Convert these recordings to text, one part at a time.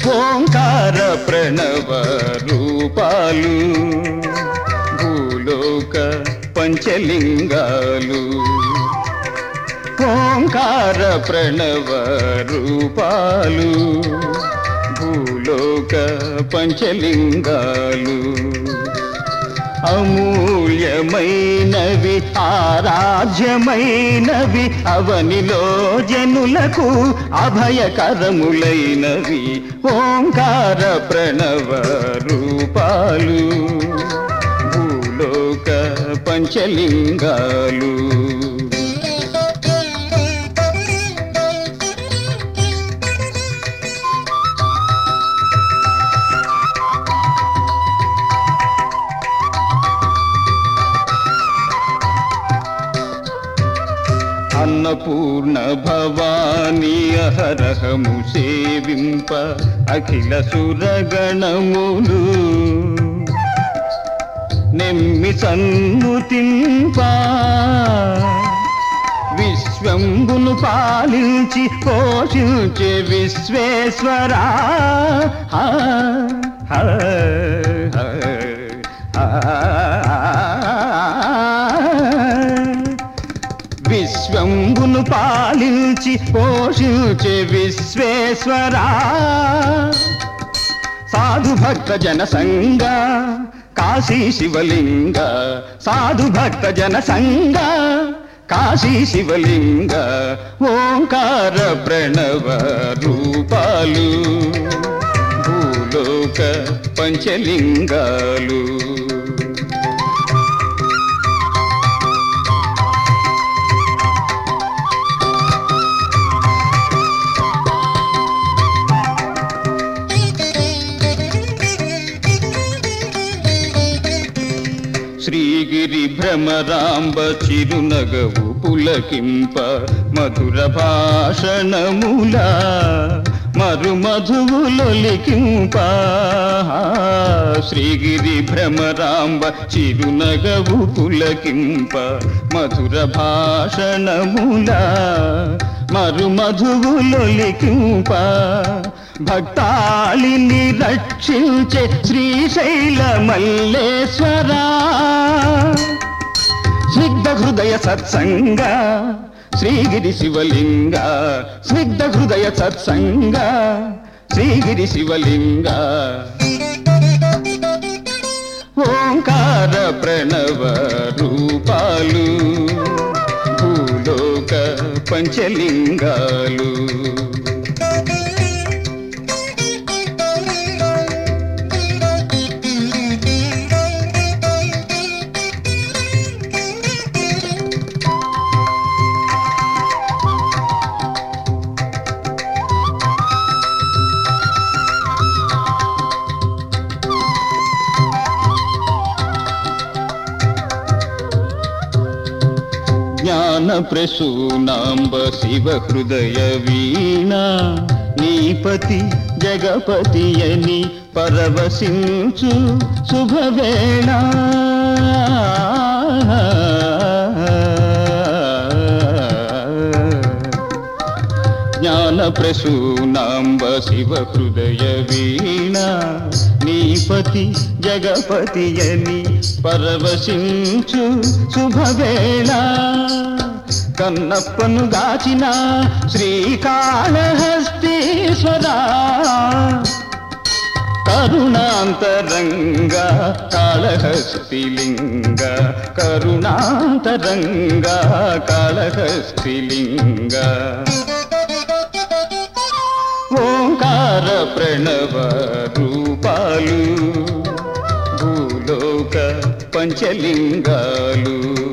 ఓంకార ప్రణవ రూపాలు భూలోక పంచలింగాలు ఓంకార ప్రణవ రూపాలు భూలోక పంచలింగాలు అమూల్యమైనవి ఆరాధ్యమైనవి అవనిలో జనులకు అభయకరములైనవి ఓంకార ప్రణవ రూపాలు భూలోక పంచలింగాలు అన్నపూర్ణ భవానీ అహరహము సేవింప అఖిల సురగణములు నెమ్మి సన్నుతింప విశ్వంబును పాలించి పోషించే విశ్వేశ్వరా హా, హా, హా, హా. విశ్వంబును పాలించి పోషించే విశ్వేశ్వరా సాధు భక్త జన సంగ కాశీ శివలింగ సాధు భక్త జన సంగ కాశీ శివలింగ ఓంకార ప్రణవ రూపాలు భూలోక పంచలింగాలు శ్రీగిరి భ్రమరాంబ చిరునగవు పులకింప మధుర భాషణముల మరు మధువులొలికింప శ్రీగిరి భ్రమరాంబ చిరునగవు పులకింప మధుర భాషణముల మరు మధువులొలికింప భక్తాళిని రక్షించే శ్రీశైల మల్లేశ్వరా స్నిగ్ధ హృదయ సత్సంగ శ్రీగిరి శివలింగ స్నిగ్ధ హృదయ సత్సంగ శ్రీగిరి శివలింగ ఓంకార ప్రణవ రూపాలు భూలోక పంచలింగాలు జ్ఞాన ప్రసూనాంబ శివ హృదయ వీణ నీపతి జగపతి అని పరవశించు శుభవేళ జ్ఞాన ప్రసూనాంబ శివ హృదయ వీణ నీపతి జగపతి అని పరవశించు శుభవేళ కన్నప్పను గాచిన శ్రీకాళహస్తీశ్వరా కరుణాంతరంగ కాళహస్తిలింగ కరుణాంతరంగ కాళహస్తిలింగ ఓంకార ప్రణవ రూపాలు భూలోక పంచలింగాలు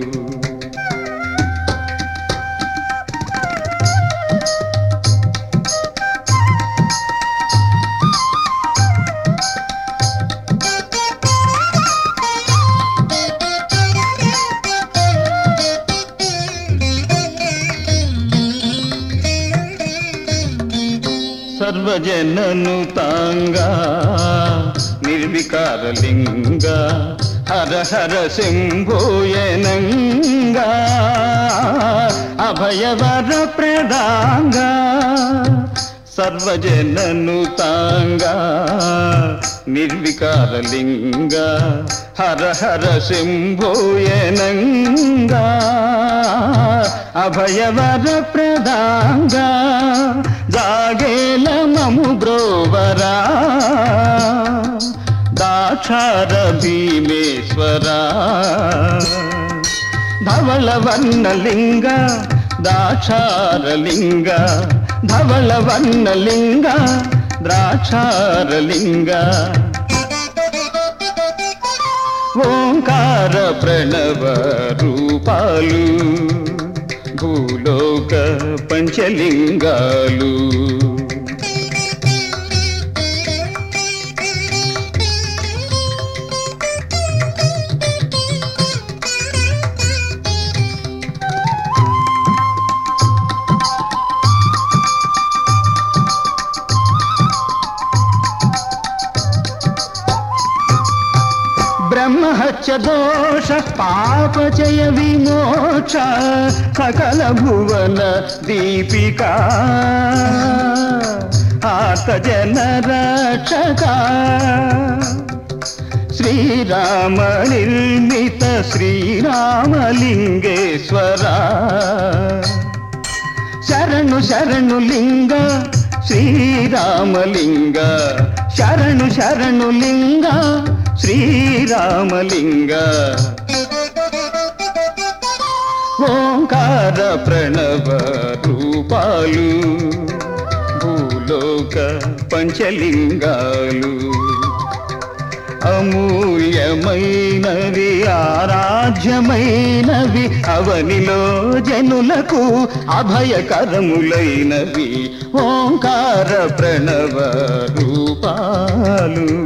సర్వజనను తాంగా నిర్వికారలింగ హర హర శంభోయనంగా అభయవర ప్రదాంగా సర్వజనను తాంగా నిర్వికారలింగ హర హర శంభోయనంగా అభయవర ప్రదాంగా జాగేల మము బ్రోవరా దాక్షార భీమేశ్వరా ధవళవర్ణలింగ దాక్షారలింగ ధవళవర్ణలింగ ద్రాక్షారలింగ ఓంకార ప్రణవ రూపాలు భూలోక పంచలింగాలు బ్రహ్మహత్య దోష పాపచయ విమోక్ష సకల భువన దీపిక ఆత జన రక్షక శ్రీరామ నిర్మిత శ్రీరామలింగేశ్వర శరణు శరణు లింగ శ్రీరామలింగ శరణు శరణు లింగ శ్రీరామలింగ ఓంకార ప్రణవ రూపాలు భూలోక పంచలింగాలు అమూల్యమైనవి ఆరాధ్యమైనవి అవనిలో జనులకు అభయకరములైనవి ఓంకార ప్రణవ రూపాలు